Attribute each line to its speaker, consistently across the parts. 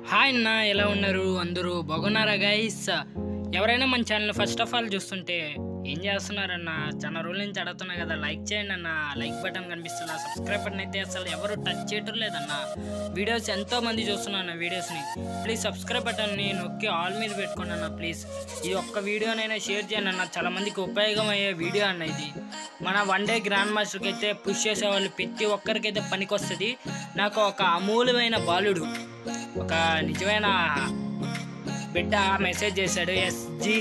Speaker 1: hi అన్న ఎలా ఉన్నారు అందరూ బాగున్నారా గైస్ ఎవరైనా మన ఛానల్ ఫస్ట్ ఆఫ్ ఆల్ చూస్తుంటే ఏం చేస్తున్నారన్న చాలా రోజుల నుంచి అడుగుతున్నా కదా లైక్ చేయండి అన్న లైక్ బటన్ కనిపిస్తున్నా సబ్స్క్రైబ్ బటన్ అయితే అసలు ఎవరు టచ్ చేయటం లేదన్న వీడియోస్ ఎంతో మంది చూస్తున్నారు వీడియోస్ని ప్లీజ్ సబ్స్క్రైబ్ బటన్ని నొక్కి ఆల్ మీద పెట్టుకోండి అన్న ప్లీజ్ ఈ ఒక్క వీడియోనైనా షేర్ చేయండి అన్న చాలా మందికి ఉపయోగం అయ్యే వీడియో అన్న ఇది మన వన్ డే గ్రాండ్ మాస్టర్కి అయితే పుష్ చేసే వాళ్ళు ప్రతి ఒక్కరికైతే పనికొస్తుంది నాకు ఒక అమూల్యమైన బాలుడు ఒక నిజమైన బిడ్డ మెసేజ్ చేశాడు SG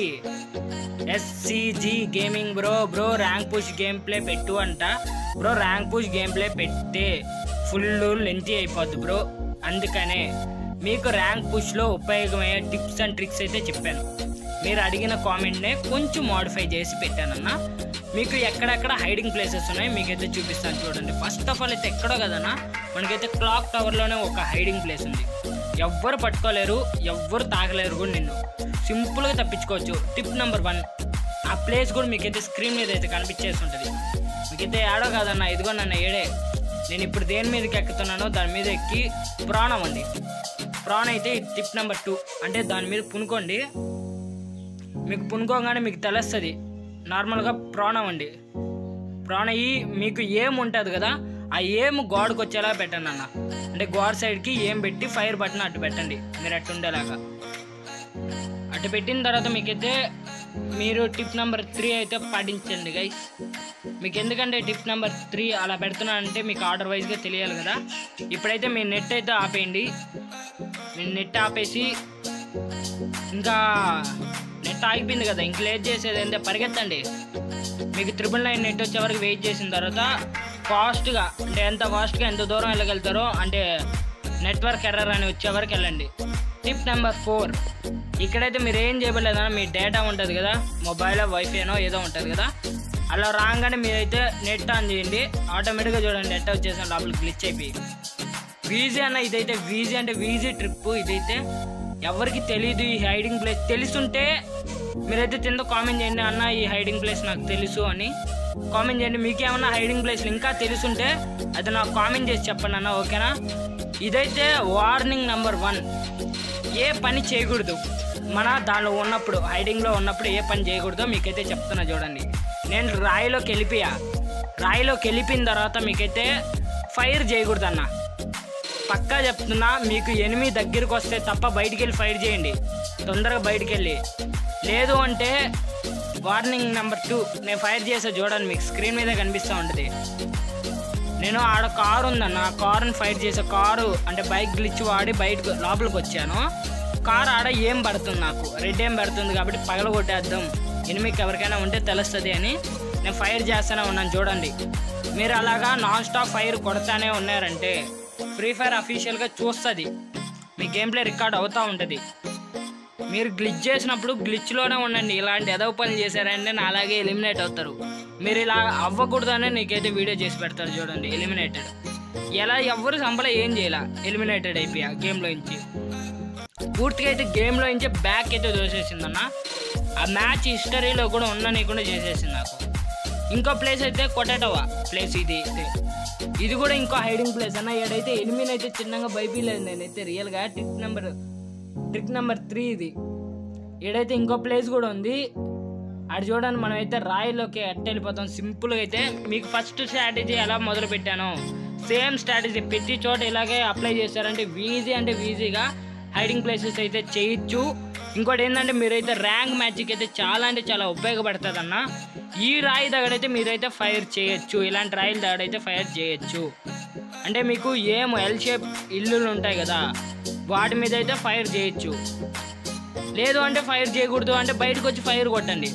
Speaker 1: SCG gaming bro bro rank push game play పెట్టు అంట bro rank push game play పెడితే ఫుల్ లెంతీ అయిపోద్ది బ్రో అందుకనే మీకు ర్యాంక్ పుష్లో ఉపయోగమయ్యే టిప్స్ అండ్ ట్రిక్స్ అయితే చెప్పాను మీరు అడిగిన కామెంట్నే కొంచెం మోడిఫై చేసి పెట్టానన్న మీకు ఎక్కడెక్కడ హైడింగ్ ప్లేసెస్ ఉన్నాయి మీకైతే చూపిస్తాను చూడండి ఫస్ట్ ఆఫ్ ఆల్ అయితే ఎక్కడో కదన్నా మనకైతే క్లాక్ టవర్లోనే ఒక హైడింగ్ ప్లేస్ ఉంది ఎవ్వరు పట్టుకోలేరు ఎవ్వరు తాగలేరు కూడా నిన్ను సింపుల్గా తప్పించుకోవచ్చు టిప్ నెంబర్ వన్ ఆ ప్లేస్ కూడా మీకైతే స్క్రీన్ మీద అయితే కనిపించేసి ఉంటుంది మీకైతే ఏడో కాదన్న ఇదిగో నన్ను ఏడే నేను ఇప్పుడు దేని మీదకి ఎక్కుతున్నానో దాని మీద ఎక్కి ప్రాణం అండి ప్రాణం అయితే టిప్ నెంబర్ టూ అంటే దాని మీద పునుకోండి మీకు పునుకోగానే మీకు తెలుస్తుంది నార్మల్గా ప్రాణం అండి ప్రాణ ఈ మీకు ఏం ఉంటుంది కదా ఆ ఏం గోడకు వచ్చేలా పెట్టండి అన్న అంటే గోడ సైడ్కి ఏం పెట్టి ఫైర్ బటన్ అటు పెట్టండి మీరు అటు ఉండేలాగా అటు పెట్టిన తర్వాత మీకైతే మీరు టిప్ నెంబర్ త్రీ అయితే పాటించండి గైస్ మీకు ఎందుకంటే టిప్ నెంబర్ త్రీ అలా పెడుతున్నా అంటే మీకు ఆర్డర్ వైజ్గా తెలియాలి కదా ఇప్పుడైతే మీ నెట్ అయితే ఆపేయండి మీ నెట్ ఆపేసి ఇంకా నెట్ ఆగిపోయింది కదా ఇంక లేట్ చేసేది అంటే పరిగెత్తండి మీకు ట్రిపుల్ నైన్ నెట్ వచ్చే వరకు వెయిట్ చేసిన తర్వాత ఫాస్ట్గా అంటే ఎంత ఫాస్ట్గా ఎంత దూరం వెళ్ళగలుగుతారో అంటే నెట్వర్క్ ఎర్రర్ అని వచ్చే వరకు వెళ్ళండి టిప్ నెంబర్ ఫోర్ ఇక్కడైతే మీరు ఏం చేయబడలేదన్నా మీ డేటా ఉంటుంది కదా మొబైల్ వైఫైనో ఏదో ఉంటుంది కదా అలా రాగానే మీరైతే నెట్ ఆన్ చేయండి ఆటోమేటిక్గా చూడండి నెట్ వచ్చేసిన లోపలికి గ్లిచ్ అయిపోయి వీజీ అన్న ఇదైతే వీజీ అంటే వీజీ ట్రిప్ ఇదైతే ఎవరికి తెలియదు ఈ హైడింగ్ ప్లేస్ తెలుసుంటే మీరైతే కింద కామెంట్ చేయండి అన్న ఈ హైడింగ్ ప్లేస్ నాకు తెలుసు అని కామెంట్ చేయండి మీకు ఏమన్నా హైడింగ్ ప్లేస్లు ఇంకా తెలుసుంటే అది నాకు కామెంట్ చేసి చెప్పండి అన్న ఓకేనా ఇదైతే వార్నింగ్ నెంబర్ వన్ ఏ పని చేయకూడదు మన దానిలో ఉన్నప్పుడు హైడింగ్లో ఉన్నప్పుడు ఏ పని చేయకూడదో మీకైతే చెప్తున్నా చూడండి నేను రాయిలోకి వెళ్ళిపోయా రాయిలోకి వెళ్ళిపోయిన తర్వాత మీకైతే ఫైర్ చేయకూడదు అన్న పక్కా చెప్తున్నా మీకు ఎనిమిది దగ్గరికి వస్తే తప్ప బయటికి వెళ్ళి ఫైర్ చేయండి తొందరగా బయటికి వెళ్ళి లేదు అంటే వార్నింగ్ నెంబర్ టూ నేను ఫైర్ చేసా చూడండి మీకు స్క్రీన్ మీద కనిపిస్తూ ఉంటుంది నేను ఆడ కారు ఉందన్న ఆ కారుని ఫైర్ చేసే కారు అంటే బైక్ గ్లిచ్ వాడి బయటకు లోపలికి వచ్చాను కారు ఆడ ఏం పడుతుంది నాకు రెడ్ ఏం పడుతుంది కాబట్టి పగల కొట్టేద్దాం ఎనిమికి ఎవరికైనా ఉంటే తెలుస్తుంది అని నేను ఫైర్ చేస్తూనే ఉన్నాను చూడండి మీరు అలాగా నాన్ స్టాప్ ఫైర్ కొడతానే ఉన్నారంటే ఫ్రీ ఫైర్ అఫీషియల్గా చూస్తుంది మీ గేమ్ ప్లే రికార్డ్ అవుతూ ఉంటుంది మీరు గ్లిచ్ చేసినప్పుడు గ్లిచ్లోనే ఉండండి ఇలాంటి ఎదవ పని చేశారంటే నా అలాగే ఎలిమినేట్ అవుతారు మీరు ఇలా అవ్వకూడదనే నీకైతే వీడియో చేసి పెడతారు చూడండి ఎలిమినేటెడ్ ఎలా ఎవ్వరు సంపల ఏం చేయాల ఎలిమినేటెడ్ అయిపోయా గేమ్లో నుంచి పూర్తిగా అయితే గేమ్లో నుంచి బ్యాక్ అయితే దోసేసిందన్న ఆ మ్యాచ్ హిస్టరీలో కూడా ఉండనీయకుండా చేసేసింది నాకు ఇంకో ప్లేస్ అయితే కొట్టేటవా ప్లేస్ ఇది అయితే ఇది కూడా ఇంకో హైడింగ్ ప్లేస్ అన్న ఏడైతే ఎనిమిది అయితే చిన్నగా బైపీలేదు నేనైతే రియల్గా trick number trick number three ఇది ఏడైతే ఇంకో ప్లేస్ కూడా ఉంది అది చూడండి మనం అయితే రాయిలోకి ఎట్ట వెళ్ళిపోతాం సింపుల్గా అయితే మీకు ఫస్ట్ స్ట్రాటజీ ఎలా మొదలు పెట్టాను సేమ్ స్ట్రాటజీ ప్రతి చోట ఇలాగే అప్లై చేశారంటే వీజీ అంటే వీజీగా హైడింగ్ ప్లేసెస్ అయితే చేయొచ్చు ఇంకోటి ఏంటంటే మీరైతే ర్యాంక్ మ్యాచ్కి అయితే చాలా అంటే చాలా ఉపయోగపడుతుంది అన్న ఈ రాయి దగ్గడైతే మీరైతే ఫైర్ చేయొచ్చు ఇలాంటి రాయిల దగ్గడైతే ఫైర్ చేయొచ్చు అంటే మీకు ఏం ఎల్ షేప్ ఇల్లులు ఉంటాయి కదా వాటి మీద అయితే ఫైర్ చేయొచ్చు లేదు అంటే ఫైర్ చేయకూడదు అంటే బయటకు వచ్చి ఫైర్ కొట్టండి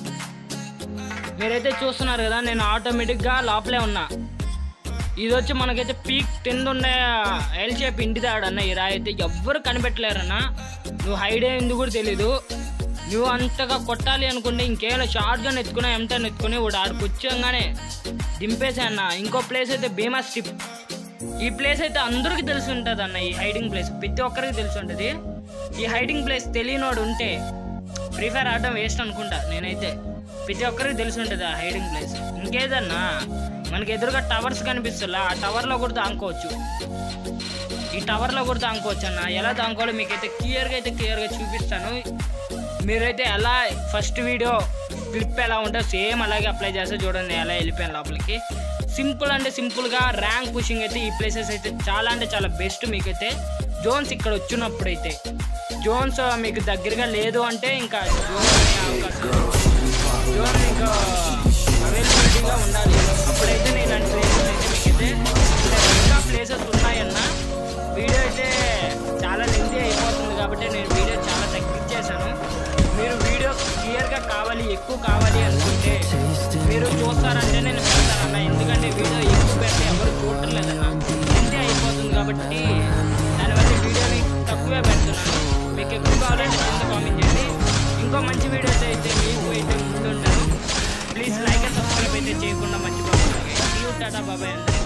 Speaker 1: మీరైతే చూస్తున్నారు కదా నేను ఆటోమేటిక్గా లోపలే ఉన్నా ఇది వచ్చి మనకైతే పీక్ కింద ఉండే ఎల్ షేప్ ఇంటి దాడన్న ఈ రాయి అయితే ఎవ్వరు కనిపెట్టలేరన్న నువ్వు హైడ్ అయింది కూడా తెలీదు నువ్వు అంతగా కొట్టాలి అనుకుంటే ఇంకేమైనా షార్ట్గా ఎత్తుకున్నా ఎంత ఎత్తుకుని వాడు ఆడికి వచ్చాగానే దింపేసా అన్న ఇంకో ప్లేస్ అయితే భీమా స్ట్రిప్ ఈ ప్లేస్ అయితే అందరికీ తెలిసి ఉంటుంది అన్న ఈ హైడింగ్ ప్లేస్ ప్రతి ఒక్కరికి తెలిసి ఉంటుంది ఈ హైడింగ్ ప్లేస్ తెలియనోడు ఉంటే ఫ్రీ ఫైర్ ఆడడం వేస్ట్ అనుకుంటా నేనైతే ప్రతి ఒక్కరికి తెలిసి ఉంటుంది ఆ హైడింగ్ ప్లేస్ ఇంకేదన్నా మనకి ఎదురుగా టవర్స్ కనిపిస్తుందా ఆ టవర్లో కూడా దానుకోవచ్చు ఈ టవర్లో కూడా దానుకోవచ్చు అన్న ఎలా దానుకోవాలో మీకైతే క్లియర్గా అయితే క్లియర్గా చూపిస్తాను మీరైతే ఎలా ఫస్ట్ వీడియో క్లిప్ ఎలా ఉంటుందో సేమ్ అలాగే అప్లై చేస్తే చూడండి ఎలా వెళ్ళిపోయాను లోపలికి సింపుల్ అంటే సింపుల్గా ర్యాంక్ పుషింగ్ అయితే ఈ ప్లేసెస్ అయితే చాలా అంటే చాలా బెస్ట్ మీకైతే జోన్స్ ఇక్కడ వచ్చినప్పుడు అయితే జోన్స్ మీకు దగ్గరగా లేదు అంటే ఇంకా జోన్ అనే అవకాశం జోన్ ఇంకా అవైలబిలిటీగా ఉండాలి అప్పుడైతే నేను ఇలాంటి ప్లేసెస్ అయితే మీకైతే ఇంకా ప్లేసెస్ ఉన్నాయన్న వీడియో అయితే చాలా లెంతీ అయిపోతుంది కాబట్టి నేను వీడియో చాలా తగ్గించేశాను మీరు వీడియో క్లియర్గా కావాలి ఎక్కువ కావాలి అనుకుంటే మీరు చూస్తారంటే నేను పెడతానన్న ఎందుకంటే వీడియో ఎక్కువ పెడితే ఎవరు చూడట్లేదన్న లెంతీ అయిపోతుంది కాబట్టి దానివల్ల వీడియోని తక్కువే పెడుతున్నాను మీకు ఎక్కువ కావాలంటే కింద కామెంట్ చేయండి ఇంకో మంచి వీడియోస్ అయితే మీకు అయితే ముందుంటాను ప్లీజ్ లైక్ అండ్ సబ్స్క్రైబ్ అయితే చేయకుండా మర్చిపోకండి టాటా బాబాయ్ అందరికీ